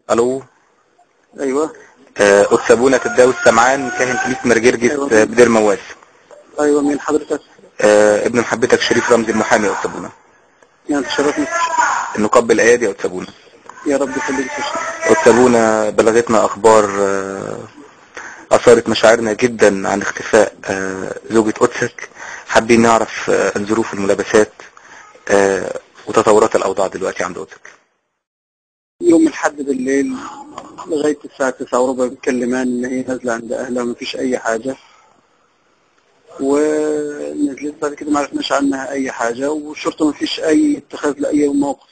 الو ايوه آه، قدس ابونا تداوي السمعان كاهن كنيسه مرجرجس أيوة. آه، بدير مواس ايوه مين حضرتك آه، ابن محبتك شريف رمزي المحامي يا قدس ابونا يعني تشرفني نقبل ايادي يا قدس ابونا يا رب يخليك تشرف قدس ابونا بلغتنا اخبار آه، اثارت مشاعرنا جدا عن اختفاء آه، زوجة قدسك حابين نعرف آه، الظروف الملابسات آه، وتطورات الاوضاع دلوقتي عند قدسك يوم الحد بالليل لغايه الساعه 9 وربع بتكلمان ان هي نازله عند اهلها مفيش اي حاجه ونزلت بعد كده ما عرفناش عنها اي حاجه والشرطه مفيش اي اتخاذ لاي موقف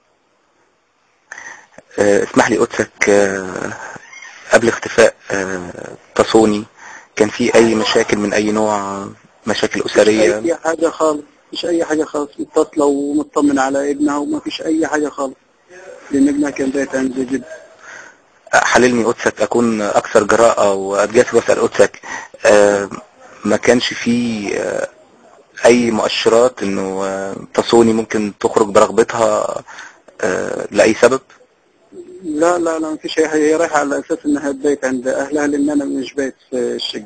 آه، اسمح لي قدسك آه، قبل اختفاء آه، تصوني كان في اي مشاكل من اي نوع مشاكل مفيش اسرية اي حاجه خالص مفيش اي حاجه خالص متصله ومطمن على ابنها ومفيش اي حاجه خالص لان ابنها كان بايت عند جد حللني قدسك اكون اكثر جراءة واتجاسر واسأل قدسك آه، ما كانش في آه، اي مؤشرات انه آه، تصوني ممكن تخرج برغبتها آه، لاي سبب لا لا لا مفيش اي حاجه هي رايحه على اساس انها تبيت عند اهلها لان انا مش بايت في الشقه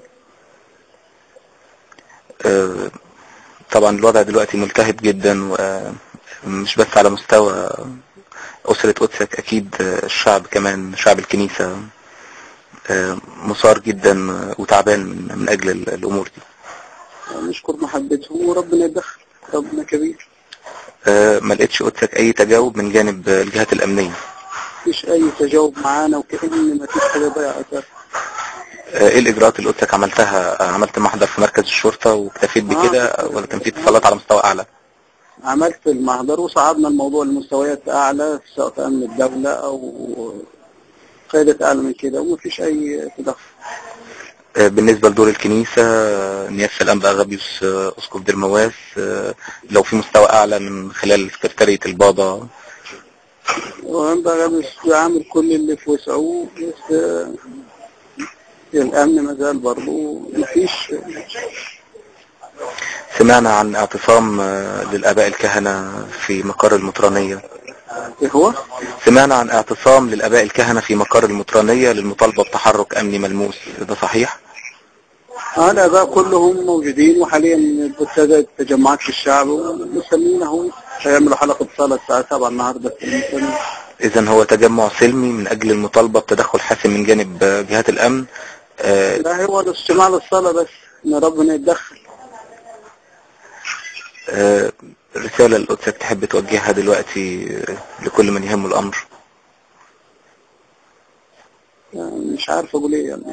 آه، طبعا الوضع دلوقتي ملتهب جدا ومش بس على مستوى أسرة قدسك أكيد آه، الشعب كمان شعب الكنيسة آه، مثار جدا وتعبان من من أجل ال- الأمور دي نشكر محبتهم وربنا يدخل ربنا كبير آه، ما لقيتش قدسك أي تجاوب من جانب الجهات الأمنية مفيش اي تجاوب معانا وكأن مفيش حاجه ضايعه اساسا آه، إيه الإجراءات اللي قدسك عملتها آه، عملت محضر في مركز الشرطة واكتفيت بكده ولا كان في اتصالات على مستوى أعلى عملت المحضر وصعدنا الموضوع لمستويات اعلى سواء في امن الدوله او قيادة اعلى من كده ومفيش اي تدخل آه، بالنسبة لدور الكنيسة آه، نيافة الأنبا أغابيوس آه، أسقف دير مواس آه، لو في مستوى أعلى من خلال سكرتارية البابا وينبغي مش عامل كل اللي في وسعه بس آه، الامن ما زال برضه مفيش سمعنا عن اعتصام آه، للآباء الكهنة في مقر المطرانية ايه هو؟ سمعنا عن اعتصام للآباء الكهنة في مقر المطرانية للمطالبة بتحرك أمني ملموس ده صحيح؟ اه الاباء كلهم موجودين وحاليا ابتدت تجمعات في الشعب ومستنيين اهو هيعملوا حلقة صلاة الساعة 7 النهاردة في المستنى إذا هو تجمع سلمي من أجل المطالبة بتدخل حاسم من جانب آه، جهات الأمن آه، لا هو الاستماع للصلاة بس ان ربنا يتدخل آه، رسالة لقدسك تحب توجهها دلوقتي آه، لكل من يهمه الأمر يعني مش عارف اقول ايه يعني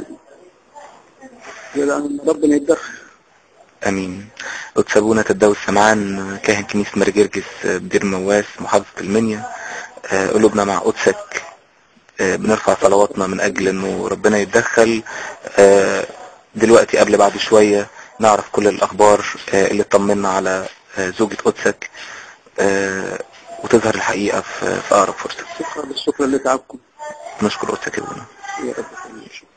يعني ربنا يتدخل امين قدس ابونا تداوي السمعان كاهن كنيسة مرجرجس بدير مواس محافظة المنيا آه، قلوبنا مع قدسك آه، بنرفع صلواتنا من اجل انه ربنا يتدخل آه، دلوقتي قبل بعد شوية نعرف كل الاخبار آه، اللي تطمنا على آه، زوجة قدسك آه، وتظهر الحقيقة في في اقرب فرصة شكرا للشكر اللي تعبكم نشكر قدسك يا ابونا يا رب يخليك.